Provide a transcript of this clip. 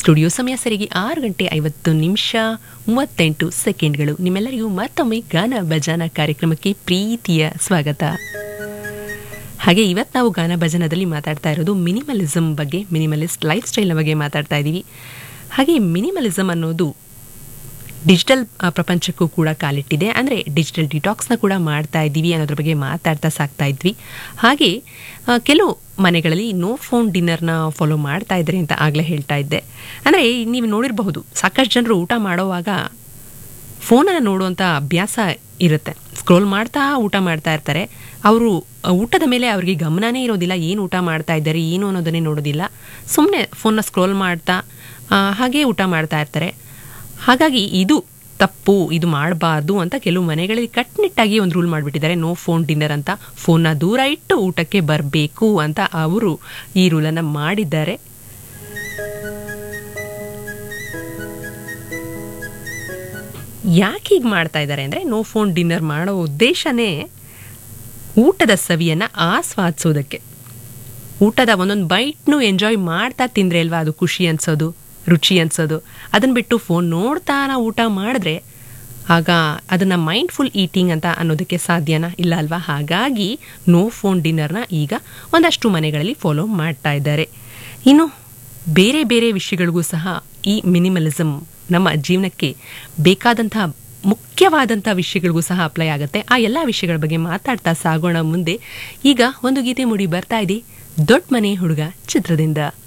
studio ಸಮಯ ಸರಿಗೆ ಆರು ಗಂಟೆ ಐವತ್ತು ನಿಮಿಷ ಮೂವತ್ತೆಂಟು ಸೆಕೆಂಡ್ಗಳು ನಿಮ್ಮೆಲ್ಲರಿಗೂ ಮತ್ತೊಮ್ಮೆ ಗಾನ ಭಜಾನ ಕಾರ್ಯಕ್ರಮಕ್ಕೆ ಪ್ರೀತಿಯ ಸ್ವಾಗತ ಹಾಗೆ ಇವತ್ತು ನಾವು ಗಾನ ಭಜನದಲ್ಲಿ ಮಾತಾಡ್ತಾ ಇರೋದು ಮಿನಿಮಲಿಸಮ್ ಬಗ್ಗೆ ಮಿನಿಮಲಿಸ್ಟ್ ಲೈಫ್ ಸ್ಟೈಲ್ನ ಬಗ್ಗೆ ಮಾತಾಡ್ತಾ ಇದ್ದೀವಿ ಹಾಗೆ ಮಿನಿಮಲಿಸಮ್ ಅನ್ನೋದು ಡಿಜಿಟಲ್ ಆ, ಪ್ರಪಂಚಕ್ಕೂ ಕೂಡ ಕಾಲಿಟ್ಟಿದೆ ಅಂದರೆ ಡಿಜಿಟಲ್ ಡಿಟಾಕ್ಸ್ನ ಕೂಡ ಮಾಡ್ತಾ ಇದ್ದೀವಿ ಅನ್ನೋದ್ರ ಬಗ್ಗೆ ಮಾತಾಡ್ತಾ ಸಾಕ್ತಾ ಇದ್ವಿ ಹಾಗೆ ಆ, ಕೆಲವು ಮನೆಗಳಲ್ಲಿ ನೋ ಫೋನ್ ಡಿನ್ನರ್ನ ಫಾಲೋ ಮಾಡ್ತಾ ಇದ್ದಾರೆ ಅಂತ ಆಗಲೇ ಹೇಳ್ತಾ ಇದ್ದೆ ಅಂದರೆ ನೀವು ನೋಡಿರಬಹುದು ಸಾಕಷ್ಟು ಜನರು ಊಟ ಮಾಡೋವಾಗ ಫೋನನ್ನು ನೋಡುವಂಥ ಅಭ್ಯಾಸ ಇರುತ್ತೆ ಸ್ಕ್ರೋಲ್ ಮಾಡ್ತಾ ಊಟ ಮಾಡ್ತಾ ಇರ್ತಾರೆ ಅವರು ಊಟದ ಮೇಲೆ ಅವ್ರಿಗೆ ಗಮನನೇ ಇರೋದಿಲ್ಲ ಏನು ಊಟ ಮಾಡ್ತಾ ಇದ್ದಾರೆ ಏನು ಅನ್ನೋದನ್ನೇ ನೋಡೋದಿಲ್ಲ ಸುಮ್ಮನೆ ಫೋನ್ನ ಸ್ಕ್ರೋಲ್ ಮಾಡ್ತಾ ಆ, ಹಾಗೇ ಊಟ ಮಾಡ್ತಾ ಇರ್ತಾರೆ ಹಾಗಾಗಿ ಇದು ತಪ್ಪು ಇದು ಮಾಡಬಾರ್ದು ಅಂತ ಕೆಲವು ಮನೆಗಳಲ್ಲಿ ಕಟ್ನಿಟ್ಟಾಗಿ ಒಂದು ರೂಲ್ ಮಾಡಿಬಿಟ್ಟಿದ್ದಾರೆ ನೋ ಫೋನ್ ಡಿನ್ನರ್ ಅಂತ ಫೋನ್ನ ದೂರ ಇಟ್ಟು ಊಟಕ್ಕೆ ಬರಬೇಕು ಅಂತ ಅವರು ಈ ರೂಲನ್ನು ಮಾಡಿದ್ದಾರೆ ಯಾಕೆ ಹೀಗೆ ಮಾಡ್ತಾ ಇದ್ದಾರೆ ಅಂದರೆ ನೋ ಫೋನ್ ಡಿನ್ನರ್ ಮಾಡೋ ಉದ್ದೇಶನೇ ಊಟದ ಸವಿಯನ್ನು ಆಸ್ವಾದಿಸೋದಕ್ಕೆ ಊಟದ ಒಂದೊಂದು ಬೈಟ್ನು ಎಂಜಾಯ್ ಮಾಡ್ತಾ ತಿಂದ್ರೆ ಅಲ್ವಾ ಅದು ಖುಷಿ ಅನ್ಸೋದು ರುಚಿ ಅನ್ಸೋದು ಅದನ್ನು ಬಿಟ್ಟು ಫೋನ್ ನೋಡ್ತಾ ನಾವು ಊಟ ಮಾಡಿದ್ರೆ ಆಗ ಅದನ್ನು ಮೈಂಡ್ಫುಲ್ ಈಟಿಂಗ್ ಅಂತ ಅನ್ನೋದಕ್ಕೆ ಸಾಧ್ಯನಾ ಇಲ್ಲ ಅಲ್ವಾ ಹಾಗಾಗಿ ನೋ ಫೋನ್ ಡಿನ್ನರ್ನ ಈಗ ಒಂದಷ್ಟು ಮನೆಗಳಲ್ಲಿ ಫಾಲೋ ಮಾಡ್ತಾ ಇದ್ದಾರೆ ಇನ್ನು ಬೇರೆ ಬೇರೆ ವಿಷಯಗಳಿಗೂ ಸಹ ಈ ಮಿನಿಮಲಿಸಮ್ ನಮ್ಮ ಜೀವನಕ್ಕೆ ಬೇಕಾದಂತಹ ಮುಖ್ಯವಾದಂಥ ವಿಷಯಗಳಿಗೂ ಸಹ ಅಪ್ಲೈ ಆಗುತ್ತೆ ಆ ಎಲ್ಲ ವಿಷಯಗಳ ಬಗ್ಗೆ ಮಾತಾಡ್ತಾ ಸಾಗೋಣ ಮುಂದೆ ಈಗ ಒಂದು ಗೀತೆ ಮುಡಿ ಬರ್ತಾ ಇದೆ ದೊಡ್ಡ ಮನೆ ಹುಡುಗ ಚಿತ್ರದಿಂದ